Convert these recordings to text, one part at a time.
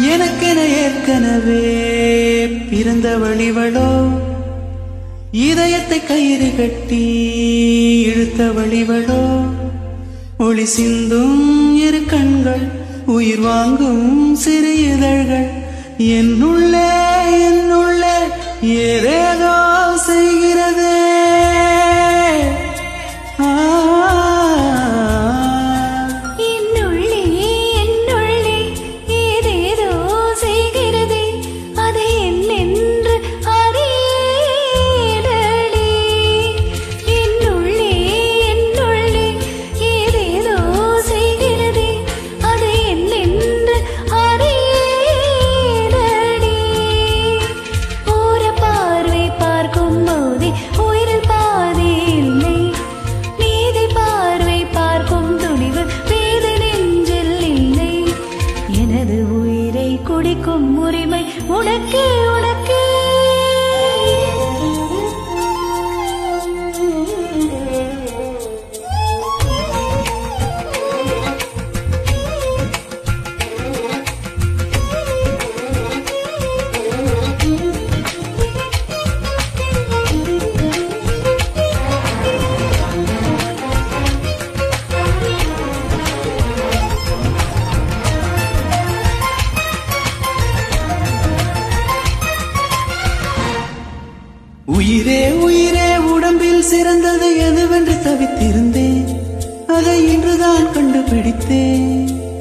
எனக்கென ஏற்கனவே பிறந்த வழிவளோ இதயத்தை கயிறு கட்டி இழுத்த வழிவளோ ஒளி சிந்தும் இரு கண்கள் உயிர் வாங்கும் சிறு இதழ்கள் என்னுள்ளே என்னுள்ளே ஏதேதோ செய்கிறதே ஆ என்னுள்ளே என்னுள்ளே ஏதேதோ செய்கிறதே அது என்னென்று அறியேனடி என்னுள்ளே என்னுள்ளே ஏதேதோ செய்கிறதே அது என்னென்று அறியேனடி ஓர பார்வை பார்க்கும் போதே உயிரில் பாதி இல்லை மீதி பார்வை பார்க்கும் துணிவு மீது நெஞ்சில் இல்லை எனது உயிரை குடிக்கும் உரிமை உனக்கு உனக்கு உயிரே உயிரே உடம்பில் சிறந்தது எதுவென்று தவித்திருந்தேன் அதை இன்றுதான் கண்டுபிடித்தேன்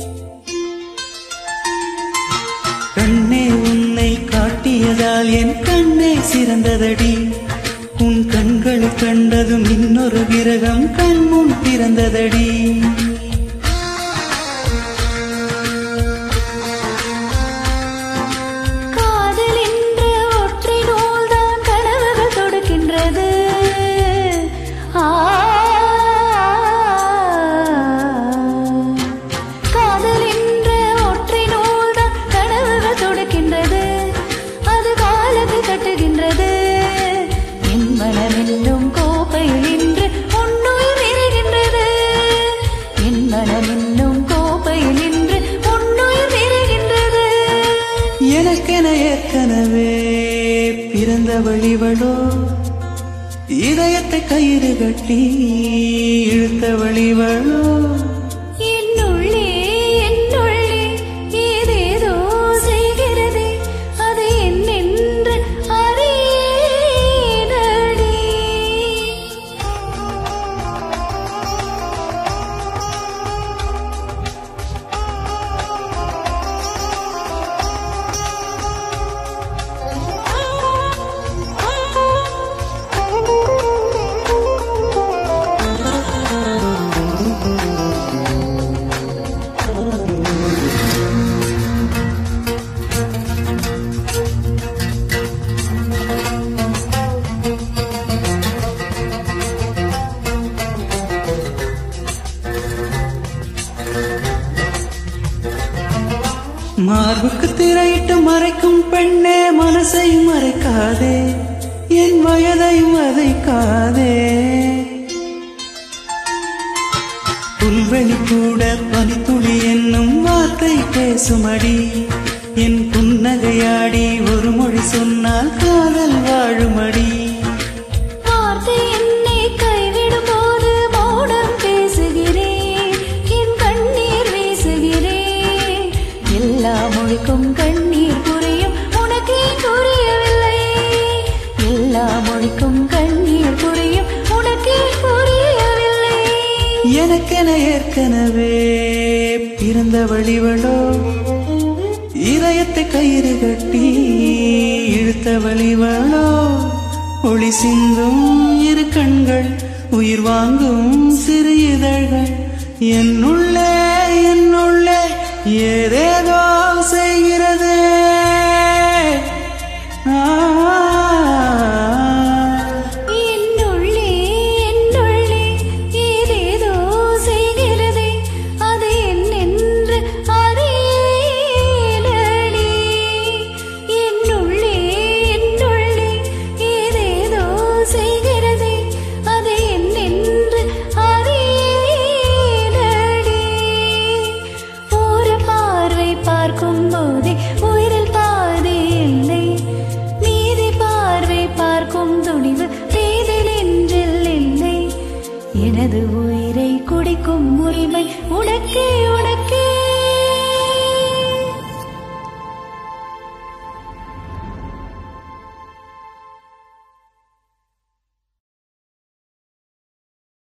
கண்ணே உன்னை காட்டியதால் என் கண்ணே சிறந்ததடி உன் கண்களை கண்டதும் இன்னொரு கிரகம் கண் முன் பிறந்ததடி காதல் என்ற ஒற்றை நூல்தான் கனவுகள் தொடுக்கின்றது ஆ காதல் என்ற ஒற்றை நூல்தான் கனவுகள் தொடுக்கின்றது அது காலத்தை தட்டுகின்றது என் மனமெல்லும் கோப்பையில் இன்று உன்னுயிர் நிறைகின்றது என் மனமெல்லும் கோப்பையில் இன்று உன்னுயிர் நிறைகின்றது எனக்கென ஏற்கனவே பிறந்த வழிவளோ இதயத்தை கயிறு கட்டி இழுத்த வழிவளோ என்னுள்ளே என்னுள்ளே ஏதேதோ செய்கிறதே அது என்னென்று அறியேனடி மார்புக்கு திரையிட்டு மறைக்கும் பெண்ணே மனசை மறைக்காதே என் வயதை மறைக்காதே புல்வெளி கூட பனித்துளி என்னும் வார்த்தை பேசுமடி என் புன்னகையாடி ஒரு மொழி சொன்னால் காதல் வாழுமடி வார்த்தை என்னை கைவிடும் போது மௌனம் பேசுகிறேன் என் கண்ணீர் வீசுகிறேன் எல்லா மொழிக்கும் கண்ணீர் புரியும் உனக்கே புரியவில்லை எல்லா மொழிக்கும் கண்ணீர் புரியும் உனக்கே புரியவில்லை எனக்கென ஏற்கனவே பிறந்த வழிவளோ இதயத்தை கயிறு கட்டி இழுத்த வழிவளோ ஒளி சிந்தும் இரு கண்கள் உயிர் வாங்கும் சிறு இதழ்கள் என்னுள்ளே என்னுள்ளே ஏதேதோ செய்கிறது என்னுள்ளே என்னுள்ளே ஏதேதோ செய்கிறதே அது என்னென்று அறியேனடி என்னுள்ளே என்னுள்ளே ஏதேதோ செய்கிறதே அது என்னென்று அறியேனடி ஓர பார்வை எனது உயிரை குடிக்கும் உரிமை உனக்கே உனக்கே